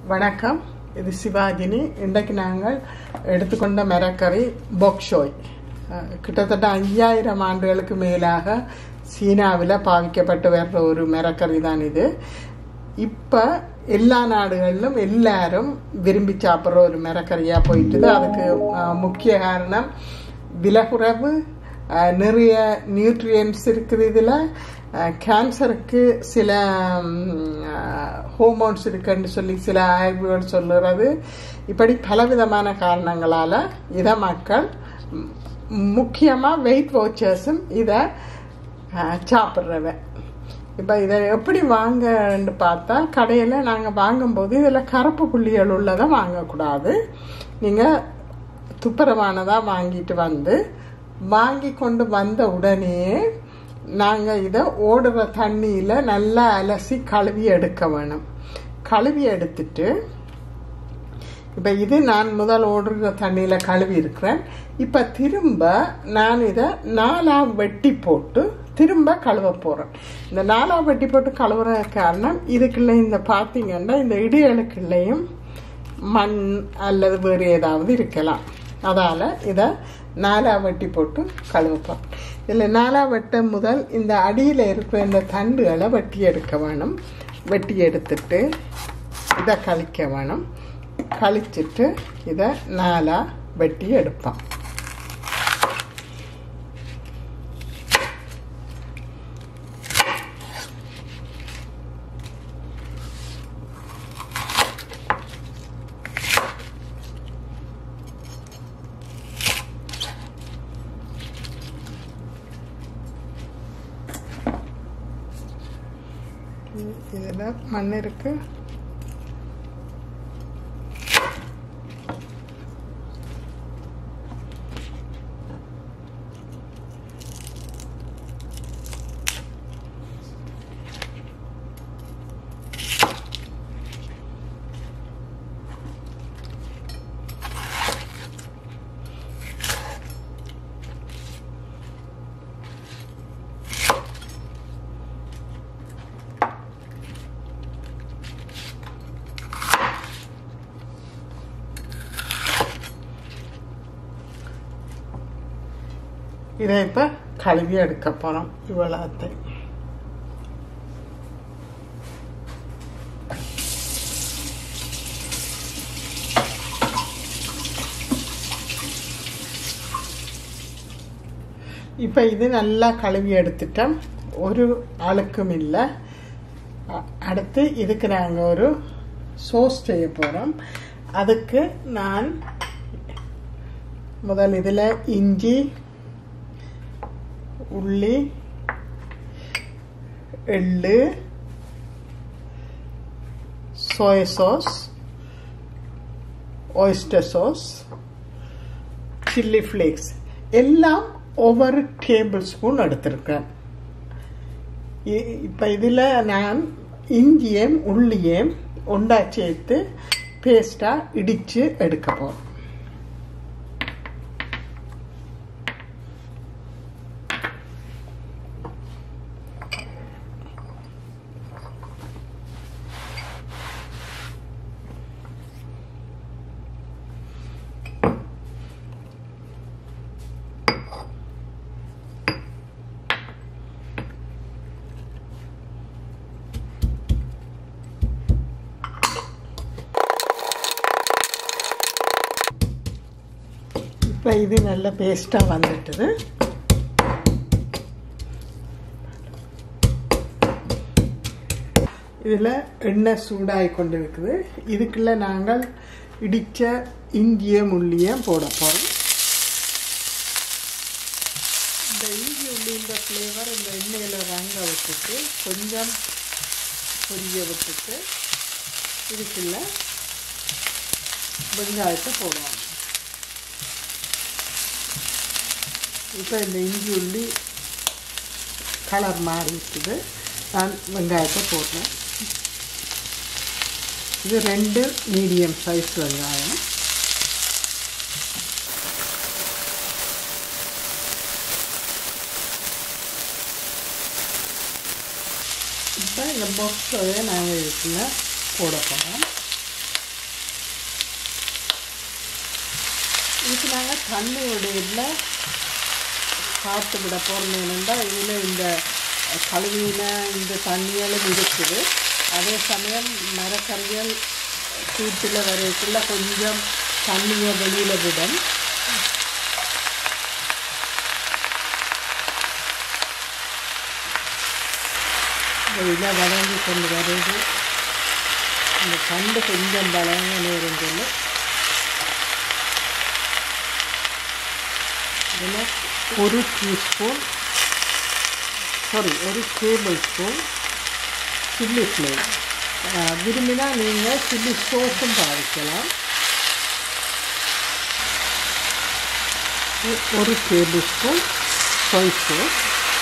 வணக்கம் இது சிவாஜினி இன்றைக்கு நாங்கள் எடுத்துக்கொண்ட மரக்கறி பொக்ஷோய் அஹ், கிட்டத்தட்ட ஐயாயிரம் ஆண்டுகளுக்கு மேலாக சீனாவில் பாவிக்கப்பட்டு வர்ற ஒரு மரக்கறி தான் இது இப்போ எல்லா நாடுகளிலும் எல்லாரும் விரும்பி சாப்பிட்ற ஒரு மரக்கறியாக போயிட்டுது அதுக்கு அஹ், முக்கிய காரணம் விலகுறவு அஹ், நிறைய நியூட்ரியன்ஸ் இருக்குது இதில் கேன்சருக்கு சில ஹோமோன்ஸ் இருக்குன்னு சொல்லி சில ஆய்வுகள் சொல்லுறது இப்படி பலவிதமான காரணங்களால் இதை மக்கள் முக்கியமாக வெயிட் வாச்சர்ஸும் இதை சாப்பிட்றவ இப்போ இதை எப்படி வாங்கன்னு பார்த்தா கடையில் நாங்கள் வாங்கும்போது இதில் கருப்பு புள்ளிகள் உள்ளதை வாங்கக்கூடாது நீங்கள் துப்புரவானதாக வாங்கிட்டு வந்து வாங்கி கொண்டு வந்த உடனே நாங்கள் இதை ஓடுற தண்ணியில் நல்லா அலசி கழுவி எடுக்க வேணும் கழுவி எடுத்துட்டு இப்போ இது நான் முதல் ஓடுற தண்ணியில் கழுவி இருக்கிறேன் இப்போ திரும்ப நான் இதை நாலாக வெட்டி போட்டு திரும்ப கழுவ போகிறேன் இந்த நாலாக வெட்டி போட்டு கழுவுற காரணம் இதுக்குள்ள இந்த பார்த்தீங்கன்னா இந்த இடியலுக்குள்ளேயும் மண் அல்லது வேறு ஏதாவது இருக்கலாம் அதால் இதை நாலாக வெட்டி போட்டு கழுவப்போம் இதில் நாலாக வெட்ட முதல் இந்த அடியில் இருக்கிற இந்த தண்டுகளை வெட்டி எடுக்க வேணும் வெட்டி எடுத்துட்டு இதை கழிக்க வேணும் கழிச்சிட்டு இதை நாலாக வெட்டி எடுப்போம் இதில் மண் இருக்கு இதை இப்போ கழுவி எடுக்க போகிறோம் இவ்வளோத்தை இப்போ இது நல்லா கழுவி எடுத்துட்டோம் ஒரு அழுக்கும் இல்லை அ- அடுத்து இதுக்கு நாங்கள் ஒரு சோஸ் செய்ய போகிறோம் அதுக்கு நான் முதல் இதில் இஞ்சி உள்ளி எள்ளு soya sauce oyster sauce chilli flakes எல்லாம் ஒவ்வொரு டேபிள் ஸ்பூன் எடுத்திருக்கேன் இ- இப்போ இதில் நான் இஞ்சியும் உள்ளியும் ஒண்டா சேர்த்து பேஸ்ட்டாக இடித்து எடுக்க போகிறேன் இப்போ இது நல்ல பேஸ்ட்டாக வந்துட்டுது இதில் எண்ணெய் சூடாகி கொண்டு இருக்குது இதுக்குள்ள நாங்கள் இடித்த இஞ்சிய முள்ளிய போட போகிறோம் இந்த இஞ்சி உள்ளின்ற ஃப்ளேவர் இந்த எண்ணெயில் வாங்க விட்டுட்டு கொஞ்சம் பொரிய விட்டுட்டு இதுக்குள்ள வெங்காயத்தை போடுவாங்க இப்போ இந்த இஞ்சி உள்ளி கலர் மாறி இருக்குது நான் வெங்காயத்தை போடுறேன் இது ரெண்டு மீடியம் சைஸ் வெங்காயம் இப்போ இந்த பொக்ஸோட நாங்கள் இதுக்குள்ள போட போகிறோம் இதுக்கு நாங்கள் தண்ணி உடையில பார்த்து விட போகிறோம் என்னென்னா இதில் இந்த கழுவின இந்த தண்ணிகளும் இருக்குது அதே சமயம் மரக்கறிகள் சூட்டில் வரைக்குள்ள கொஞ்சம் தண்ணியை வெளியில் விடும் இதை வதங்கி கொண்டு வருது இந்த கண்டு கொஞ்சம் வளங்க நேரம் சொல்லு இதில் ஒரு டீஸ்பூன் சாரி ஒரு டேபிள் ஸ்பூன் சில்லி ஃப்ளேம் விரும்பினா நீங்கள் சில்லி சோஸும் பாவிக்கலாம் ஒரு டேபிள் ஸ்பூன் சோய் சோஸ்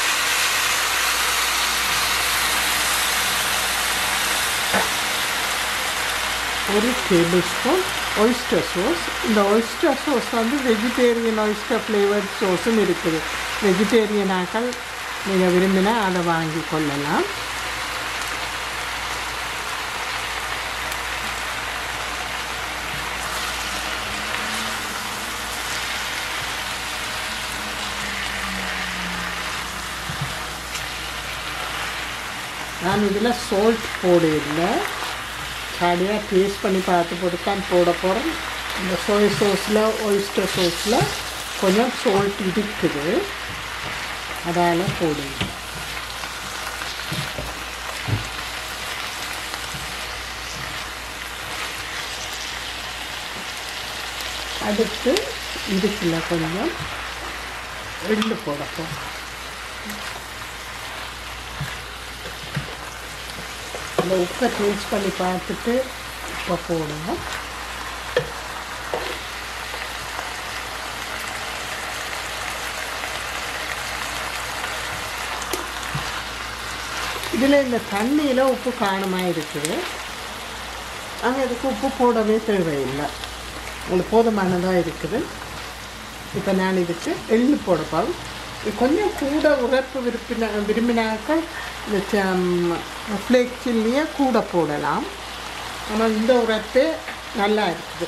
ஒரு டேபிள் ஸ்பூன் ஒயிஸ்டர் சோஸ் இந்த ஒயிஸ்டர் சோஸ் வந்து வெஜிடேரியன் ஒயிஸ்டர் ஃப்ளேவர்ட் சோஸும் இருக்குது வெஜிடேரியனாக்கள் நீங்கள் விரும்பினா அதை வாங்கி கொள்ளலாம் நான் இதில் சால்ட் போடல கடையாக டேஸ்ட் பண்ணி பார்த்து போட்டு தான் போட போகிறேன் இந்த சோய் சோஸில் ஒயிஸ்டர் சோஸில் கொஞ்சம் சால்ட் இருக்குது அதால் போடுங்க அடுத்து இதுக்குள்ள கொஞ்சம் எள்ளு போடப்போம் அந்த உப்பை டேஸ்ட் பண்ணி பார்த்துட்டு இப்போ போடுவோம் இதில் இந்த தண்ணியில் உப்பு காணமாக இருக்குது ஆனால் இதுக்கு உப்பு போடவே தேவையில்லை உங்களுக்கு போதுமானதாக இருக்குது இப்போ நான் இதுக்கு எள்ளு போடப்பால் இது கொஞ்சம் கூட உரைப்பு விரும்பின விரும்பினாக்கள் இந்த ஃப்ளேக் சில்லியை கூட போடலாம் ஆனால் இந்த உரைப்பே நல்லா இருக்குது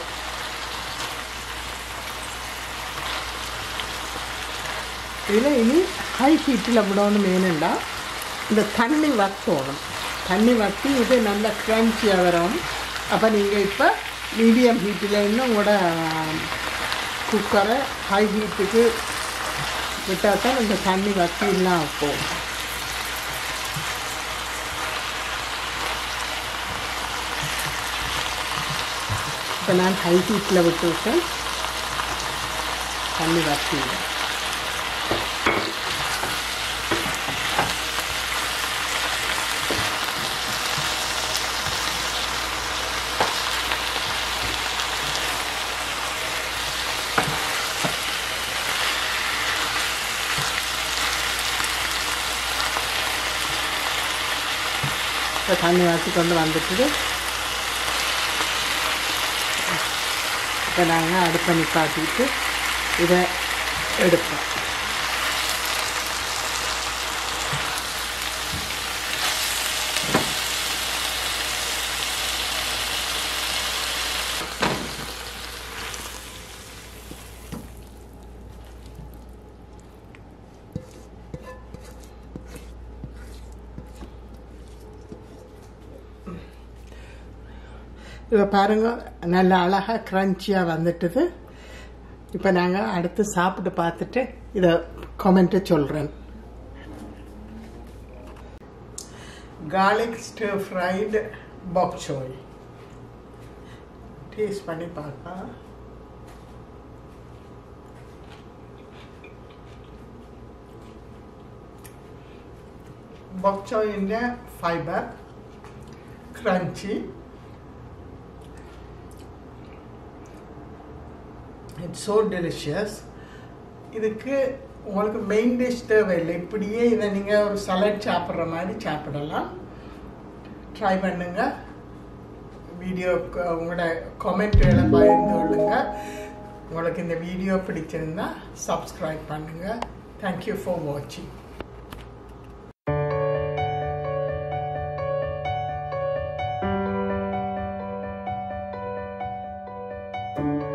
இதில் இனி ஹை ஹீட்டில் விடணும் ஏனெண்டா இந்த தண்ணி வத்தோணும் தண்ணி வத்தி இது நல்ல க்ரன்ச்சியாக வரும் அப்போ நீங்கள் இப்போ மீடியம் ஹீட்டில் இன்னும் உங்களோட குக்கரை ஹை ஹீட்டுக்கு விட்டால் தான் இந்த தண்ணி வத்தி இல்லாமல் போகும் இப்போ நான் ஹை ஹீட்டில் விட்டுவிட்டேன் தண்ணி வத்திஇல்லை இப்போ தண்ணி வச்சு கொண்டு வந்துட்டு இப்போ நாங்கள் அடுப்பை நிப்பாட்டிட்டு இதை எடுப்போம் இப்போ பாருங்க நல்ல அழகாக க்ரன்ச்சியாக வந்துட்டுது இப்போ நாங்கள் அடுத்து சாப்பிட்டு பார்த்துட்டு இதை கமெண்ட்டு சொல்கிறேன் கார்லிக் ஸ்டர் ஃப்ரைடு பாக்சோய் டேஸ்ட் பண்ணி பார்க்கலாம் ബൊക്ചോയിൻ്റെ fibre crunchy it's so delicious இதுக்கு உங்களுக்கு மெயின் டிஷ் தேவையில்லை இப்படியே இதை நீங்கள் ஒரு சலட் சாப்பிட்ற மாதிரி சாப்பிடலாம் ட்ரை பண்ணுங்க வீடியோ உங்களோட கமெண்ட்களை பகிர்ந்து கொள்ளுங்க உங்களுக்கு இந்த வீடியோ பிடிச்சிருந்தா சப்ஸ்கிரைப் பண்ணுங்கள் தேங்க்யூ ஃபார் வாட்சிங் thank you